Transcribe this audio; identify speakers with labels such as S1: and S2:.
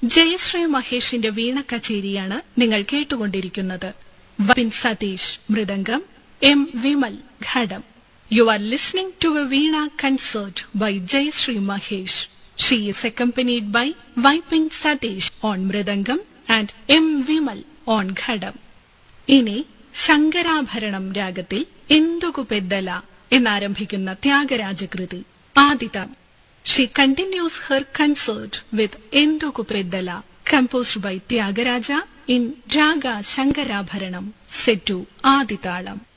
S1: ജയശ്രീ മഹേഷിന്റെ വീണ കച്ചേരിയാണ് നിങ്ങൾ കേട്ടുകൊണ്ടിരിക്കുന്നത് Vypin Satheesh mridangam M Vimal ghatam you are listening to a veena concert by Jayashree Mahesh she is accompanied by Vypin Satheesh on mridangam and M Vimal on ghatam ഇനി ശങ്കരാഭരണം രാഗത്തിൽ എന്തുകു പെദ്ദല എന്നാരംഭിക്കുന്ന ത്യാഗരാജകൃതി ആദിതം she continues her concert with Enduku Peddala composed by Tyagaraja in raga Shankarabharanam set ആദിതാളം